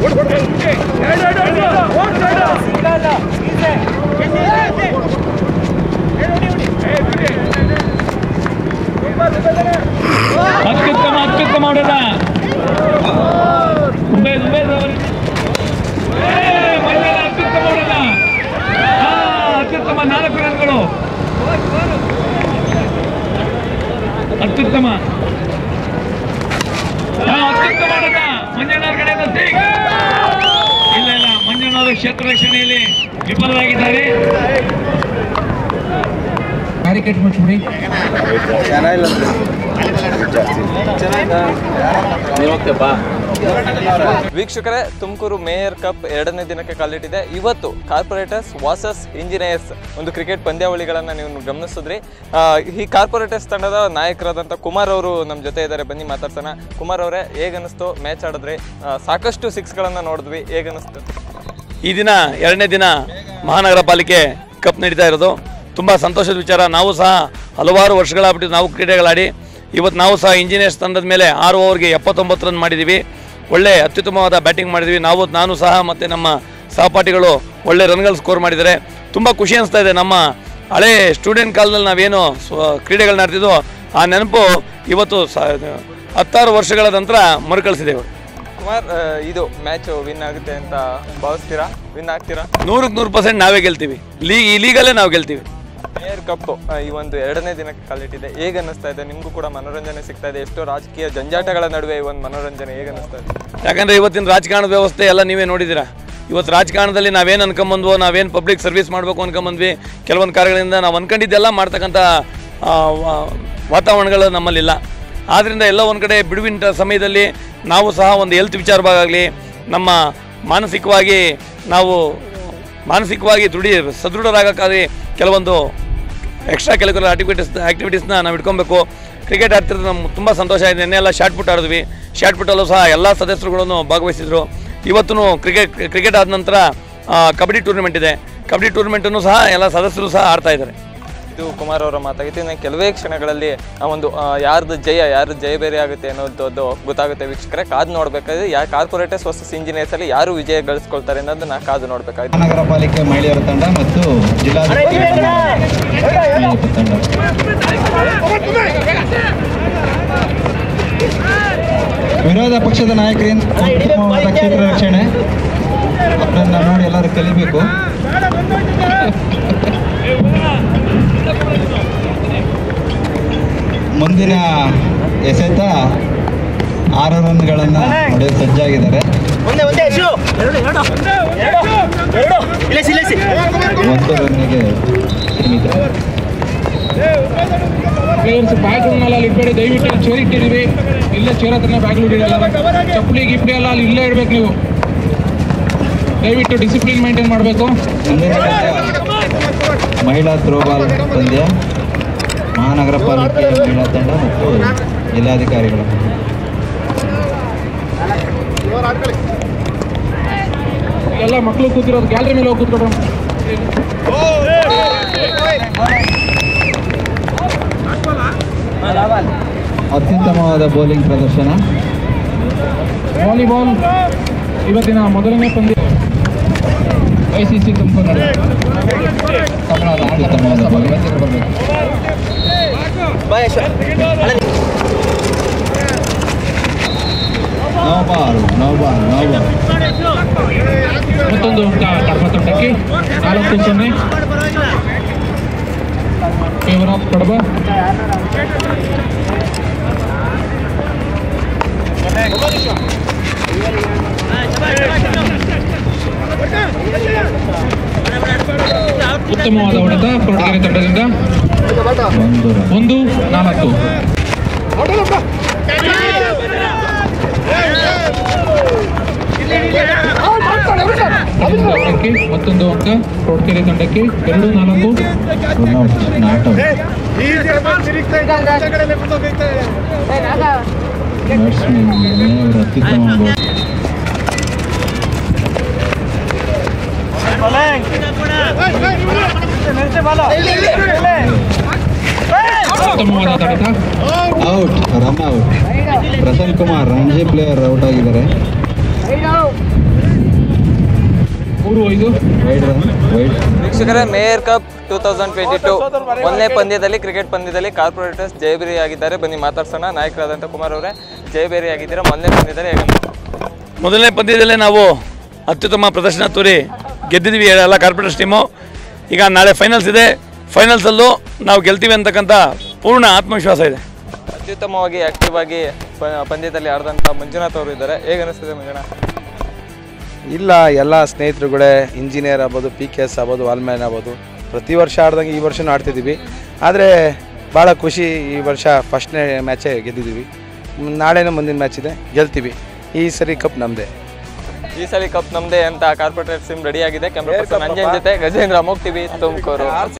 ಅತ್ಯುತ್ತಮ ಅತ್ಯುತ್ತಮ ಹೊಡೆದ ಉಮೇದ್ ಉಮೇದ್ ಅವರು ಏ, ಮೈದಾನ ಅತ್ಯುತ್ತಮ ಹೊಡೆದ ಆ, ಅತ್ಯುತ್ತಮ ನಾಲ್ಕು ರನ್ಗಳು ಅತ್ಯುತ್ತಮ ಆ, ಅತ್ಯುತ್ತಮ ಹೊಡೆದ ಮಂಜಣ್ಣವ್ರ ಕಡೆಯಿಂದ ಸಿಕ್ಸ್ ಇಲ್ಲ ಇಲ್ಲ ಮಂಜಣ್ಣವರು ಕ್ಷೇತ್ರ ರಕ್ಷಣೆಯಲ್ಲಿ ವಿಫಲರಾಗಿದ್ದಾರೆ ಬ್ಯಾರಿಕೇಡ್ ಮುಚ್ಚಿಬಿಡಿ ವೀಕ್ಷಕರೇ ತುಮಕೂರು ಮೇಯರ್ ಕಪ್ ಎರಡನೇ ದಿನಕ್ಕೆ ಕಾಲಿಟ್ಟಿದೆ ಇವತ್ತು ಕಾರ್ಪೊರೇಟರ್ಸ್ ವಾಸಸ್ ಇಂಜಿನಿಯರ್ಸ್ ಒಂದು ಕ್ರಿಕೆಟ್ ಪಂದ್ಯಾವಳಿಗಳನ್ನು ನೀವು ಗಮನಿಸಿದ್ರಿ ಆ, ಈ ಕಾರ್ಪೊರೇಟರ್ಸ್ ತಂಡದ ನಾಯಕರಾದಂಥ ಕುಮಾರ್ ಅವರು ನಮ್ಮ ಜೊತೆ ಇದ್ದಾರೆ ಬನ್ನಿ ಮಾತಾಡ್ಸೋಣ ಕುಮಾರ್ ಅವರೇ ಹೇಗನ್ನಿಸ್ತು ಮ್ಯಾಚ್ ಆಡಿದ್ರಿ ಆ, ಸಾಕಷ್ಟು ಸಿಕ್ಸ್ಗಳನ್ನು ನೋಡಿದ್ವಿ ಹೇಗನ್ನಿಸ್ತು ಈ ದಿನ ಎರಡನೇ ದಿನ ಮಹಾನಗರ ಪಾಲಿಕೆ ಕಪ್ ನಡೀತಾ ಇರೋದು ತುಂಬ ಸಂತೋಷದ ವಿಚಾರ ನಾವು ಸಹ ಹಲವಾರು ವರ್ಷಗಳಾಗ್ಬಿಟ್ಟು ನಾವು ಕ್ರೀಡೆಗಳಾಡಿ ಇವತ್ತು ನಾವು ಸಹ ಇಂಜಿನಿಯರ್ಸ್ ತಂಡದ ಮೇಲೆ ಆರು ಓವರ್ಗೆ ಎಪ್ಪತ್ತೊಂಬತ್ತು ರನ್ ಮಾಡಿದ್ದೀವಿ ಒಳ್ಳೆ ಅತ್ಯುತ್ತಮವಾದ ಬ್ಯಾಟಿಂಗ್ ಮಾಡಿದ್ವಿ ನಾವು ನಾನು ಸಹ ಮತ್ತು ನಮ್ಮ ಸಹಪಾಠಿಗಳು ಒಳ್ಳೆ ರನ್ಗಳು ಸ್ಕೋರ್ ಮಾಡಿದ್ದಾರೆ ತುಂಬ ಖುಷಿ ಅನಿಸ್ತಾ ಇದೆ ನಮ್ಮ ಹಳೆ ಸ್ಟೂಡೆಂಟ್ ಕಾಲದಲ್ಲಿ ನಾವೇನು ಸ್ವ ಕ್ರೀಡೆಗಳನ್ನ ಆಡ್ತಿದ್ವೋ ಆ ನೆನಪು ಇವತ್ತು ಸ ಹತ್ತಾರು ವರ್ಷಗಳ ನಂತರ ಮರುಕಳಿಸಿದೆವು ಕುಮಾರ್ ಆ, ಇದು ಮ್ಯಾಚ್ ವಿನ್ ಆಗುತ್ತೆ ಅಂತ ಭಾವಿಸ್ತೀರಾ ವಿನ್ ಆಗ್ತೀರಾ ನೂರಕ್ಕೆ ನೂರು ಪರ್ಸೆಂಟ್ ನಾವೇ ಗೆಲ್ತೀವಿ ಲೀಗ್ ಈ ಲೀಗಲ್ಲೇ ನಾವು ಗೆಲ್ತೀವಿ ಮೇಯರ್ ಕಪ್ ಈ ಒಂದು ಎರಡನೇ ದಿನಕ್ಕೆ ಕಾಲಿಟ್ಟಿದೆ ಹೇಗೆ ಅನ್ನಿಸ್ತಾ ಇದೆ ನಿಮಗೂ ಕೂಡ ಮನೋರಂಜನೆ ಸಿಗ್ತಾ ಇದೆ ಎಷ್ಟೋ ರಾಜಕೀಯ ಜಂಜಾಟಗಳ ನಡುವೆ ಈ ಒಂದು ಮನೋರಂಜನೆ ಹೇಗೆ ಅನ್ನಿಸ್ತಾ ಇದೆ ಯಾಕಂದರೆ ಇವತ್ತಿನ ರಾಜಕಾರಣದ ವ್ಯವಸ್ಥೆ ಎಲ್ಲ ನೀವೇ ನೋಡಿದ್ದೀರಾ ಇವತ್ತು ರಾಜಕಾರಣದಲ್ಲಿ ನಾವೇನು ಅನ್ಕೊಂಬಂದ್ವೋ ನಾವೇನು ಪಬ್ಲಿಕ್ ಸರ್ವಿಸ್ ಮಾಡಬೇಕು ಅನ್ಕೊಂಬಂದ್ವಿ ಕೆಲವೊಂದು ಕಾರ್ಯಗಳಿಂದ ನಾವು ಅನ್ಕೊಂಡಿದ್ದೆಲ್ಲ ಮಾಡ್ತಕ್ಕಂಥ ಆ, ವಾ- ವಾತಾವರಣಗಳು ನಮ್ಮಲ್ಲಿಲ್ಲ ಆದ್ದರಿಂದ ಎಲ್ಲ ಒಂದು ಕಡೆ ಬಿಡುವಿನ ಸಮಯದಲ್ಲಿ ನಾವು ಸಹ ಒಂದು ಹೆಲ್ತ್ ವಿಚಾರವಾಗಲಿ ನಮ್ಮ ಮಾನಸಿಕವಾಗಿ ನಾವು ಮಾನಸಿಕವಾಗಿ ದೃಢಿ ಸದೃಢರಾಗಕ್ಕಾಗಿ ಕೆಲವೊಂದು ಎಕ್ಸ್ಟ್ರಾ ಕರಿಕ್ಯುಲರ್ ಆಕ್ಟಿವಿಟೀಸ್ ಆ್ಯಕ್ಟಿವಿಟೀಸ್ನ ನಾವು ಇಟ್ಕೊಬೇಕು ಕ್ರಿಕೆಟ್ ಆಡ್ತಿರೋದು ನಮ್ಗೆ ತುಂಬ ಸಂತೋಷ ಇದೆ ನಿನ್ನೆ ಎಲ್ಲ ಶಾರ್ಟ್ ಪುಟ್ ಆಡಿದ್ವಿ ಶಾರ್ಟ್ ಪುಟ್ಟಲ್ಲೂ ಸಹ ಎಲ್ಲ ಸದಸ್ಯರುಗಳನ್ನು ಭಾಗವಹಿಸಿದ್ರು ಇವತ್ತು ಕ್ರಿಕೆಟ್ ಕ್ರಿಕೆಟ್ ಆದ ನಂತರ ಆ, ಕಬಡ್ಡಿ ಟೂರ್ನಮೆಂಟ್ ಇದೆ ಕಬಡ್ಡಿ ಟೂರ್ನಮೆಂಟನ್ನು ಸಹ ಎಲ್ಲ ಸದಸ್ಯರು ಸಹ ಆಡ್ತಾ ಇದ್ದಾರೆ ಇದು ಕುಮಾರ್ ಅವರ ಮಾತಾಗಿತ್ತು ಇನ್ನು ಕೆಲವೇ ಕ್ಷಣಗಳಲ್ಲಿ ಆ ಒಂದು ಆ, ಯಾರ್ದು ಜಯ ಯಾರ್ದು ಜಯ ಬೇರೆ ಆಗುತ್ತೆ ಅನ್ನೋದು ಗೊತ್ತಾಗುತ್ತೆ ವೀಕ್ಷಕರೇ ಕಾದು ನೋಡಬೇಕಾದ್ರೆ ಯಾ ಕಾರ್ಪೊರೇಟರ್ಸ್ ವರ್ಸಸ್ ಇಂಜಿನಿಯರ್ಸ್ ಅಲ್ಲಿ ಯಾರು ವಿಜಯ ಗಳಿಸ್ಕೊಳ್ತಾರೆ ಅನ್ನೋದನ್ನ ಕಾದು ನೋಡಬೇಕಾಗಿದೆ ಮಹಾನಗರ ಪಾಲಿಕೆ ಮಹಿಳೆಯರ ತಂಡ ಮತ್ತು ಜಿಲ್ಲಾಧಿಕಾರಿ ತಂಡ ವಿರೋಧ ಪಕ್ಷದ ನಾಯಕರಿಂದ ಉತ್ತಮವಾದ ಕ್ಷೇತ್ರ ರಕ್ಷಣೆ ಅವರನ್ನ ನೋಡಿ ಎಲ್ಲರೂ ಕಲಿಬೇಕು ಮುಂದಿನ ಎಸೆತ ಆರು ರನ್ಗಳನ್ನು ಹೊಡೆಯಲು ಸಜ್ಜಾಗಿದ್ದಾರೆ ಒಂದು ರನ್ನಿಗೆ ಸೀಮಿತ ಪ್ಲೇಯರ್ಸ್ ಬ್ಯಾಗ್ಗಳನ್ನೆಲ್ಲ ಅಲ್ಲಿ ಇಟ್ಬೇಡಿ ದಯವಿಟ್ಟು ಇಲ್ಲಿ ಚೇರ್ ಇಟ್ಟಿದ್ದೀವಿ ಇಲ್ಲೇ ಚೇರ್ ಹತ್ರನೇ ಬ್ಯಾಗ್ಗಳು ಇಡಲ್ಲ ಚಪ್ಪಲಿ ಗಿಪ್ಲಿ ಎಲ್ಲ ಅಲ್ಲಿ ಇಲ್ಲೇ ಇಡ್ಬೇಕು ನೀವು ದಯವಿಟ್ಟು ಡಿಸಿಪ್ಲಿನ್ ಮೇಂಟೈನ್ ಮಾಡಬೇಕು ಮುಂದಿನ ಪಂದ್ಯ ಮಹಿಳಾ ಥ್ರೋಬಾಲ್ ಪಂದ್ಯ ಮಹಾನಗರ ಪಾಲಿಕೆ ಮಹಿಳಾ ತಂಡ ಮತ್ತು ಜಿಲ್ಲಾಧಿಕಾರಿಗಳು ಎಲ್ಲ ಮಕ್ಕಳು ಕೂತಿರೋದು ಗ್ಯಾಲರಿ ಮೇಲೆ ಹೋಗಿ ಕೂತ್ಕೊಳ್ರಿ ಅತ್ಯುತ್ತಮವಾದ ಬೌಲಿಂಗ್ ಪ್ರದರ್ಶನ ವಾಲಿಬಾಲ್ ಇವತ್ತಿನ ಮೊದಲನೇ ಪಂದ್ಯ ಐ ಸಿ ಸಿ ತುಮಕೂರು ನಡುವೆ ಅತ್ಯುತ್ತಮವಾದ bowling no ball no ball no ball ಮತ್ತೊಂದು ಅಂಕ ಕಡಪ ತಂಡಕ್ಕೆ ನಾಲ್ಕು ಸೊನ್ನೆ ಫೇವರ್ ಆಫ್ ಕಡಬ ಉತ್ತಮವಾದ ಹೊಡೆತ ಕೊರಟಗೆರೆ ತಂಡದಿಂದ ಒಂದು ರನ್ ಒಂದು ನಾಲ್ಕು ತಂಡಕ್ಕೆ ಮತ್ತೊಂದು ಅಂಕ ಕೊರಟಗೆರೆ ತಂಡಕ್ಕೆ ಎರಡು ನಾಲ್ಕು run out not out batsman mayor ಅತ್ಯುತ್ತಮ ಬೌಲಿಂಗ್ ಉತ್ತಮವಾದ ತಡೆತ out run out Prasan Kumar Ranji player out ಆಗಿದ್ದಾರೆ ಮೂರು ಐದು ವೈಡ್ ರನ್ ವೈಡ್ ವೀಕ್ಷಕರೇ mayor cup two thousand twenty two ಒಂದನೇ ಪಂದ್ಯದಲ್ಲಿ ಕ್ರಿಕೆಟ್ ಪಂದ್ಯದಲ್ಲಿ ಕಾರ್ಪೊರೇಟರ್ಸ್ ಜಯಬೇರಿ ಆಗಿದ್ದಾರೆ ಬನ್ನಿ ಮಾತಾಡ್ಸೋಣ ನಾಯಕರಾದಂಥ ಕುಮಾರ್ ಅವರೇ ಜಯಬೇರಿ ಆಗಿದ್ದೀರಾ ಮೊದಲನೇ ಪಂದ್ಯದಲ್ಲಿ ಹೇಗೆ ಅನ್ಸ್ತು? ಮೊದಲನೇ ಪಂದ್ಯದಲ್ಲೇ ನಾವು ಅತ್ಯುತ್ತಮ ಪ್ರದರ್ಶನ ತೋರಿ ಗೆದ್ದಿದ್ವಿ ಎಲ್ಲ ಕಾರ್ಪೊರೇಟರ್ಸ್ ಟೀಮು ಈಗ ನಾಳೆ ಫೈನಲ್ಸ್ ಇದೆ ಫೈನಲ್ಸಲ್ಲೂ ನಾವು ಗೆಲ್ತೀವಿ ಅಂತಕ್ಕಂಥ ಪೂರ್ಣ ಆತ್ಮವಿಶ್ವಾಸ ಇದೆ ಅತ್ಯುತ್ತಮವಾಗಿ ಆಕ್ಟಿವ್ ಆಗಿ ಪ- ಪಂದ್ಯದಲ್ಲಿ ಆಡಿದಂಥ ಮಂಜುನಾಥ್ ಅವರು ಇದ್ದಾರೆ ಹೇಗೆ ಅನಿಸ್ತಿದೆ ಮಂಜುನಾಥ್ ಇಲ್ಲ ಎಲ್ಲ ಸ್ನೇಹಿತರುಗಳೇ ಇಂಜಿನಿಯರ್ ಆಗ್ಬೋದು ಪಿ ಕೆ ಎಸ್ ಆಗ್ಬೋದು ವಾಲ್ಮ್ಯಾನ್ ಆಗ್ಬೋದು ಪ್ರತಿ ವರ್ಷ ಆಡ್ದಂಗೆ ಈ ವರ್ಷನೂ ಆಡ್ತಿದ್ದೀವಿ ಆದರೆ ಭಾಳ ಖುಷಿ ಈ ವರ್ಷ ಫಸ್ಟ್ನೇ ಮ್ಯಾಚೇ ಗೆದ್ದಿದ್ದೀವಿ ಮ್, ನಾಳೆನೂ ಮುಂದಿನ ಮ್ಯಾಚ್ ಇದೆ ಗೆಲ್ತೀವಿ ಈ ಸರಿ ಕಪ್ ನಮ್ಮದೇ ಈ ಸಲ ಕಪ್ ನಮ್ದೇ ಅಂತ ಕಾರ್ಪೊರೇಟರ್ ಸಿಮ್ ರೆಡಿ ಆಗಿದೆ ಕ್ಯಾಮ್ರಾ ಪರ್ಸನ್ ಅಂಜನ್ ಜೊತೆ ಗಜೇಂದ್ರ ಅಮೋಕ್ ಟಿವಿ ತುಮಕೂರು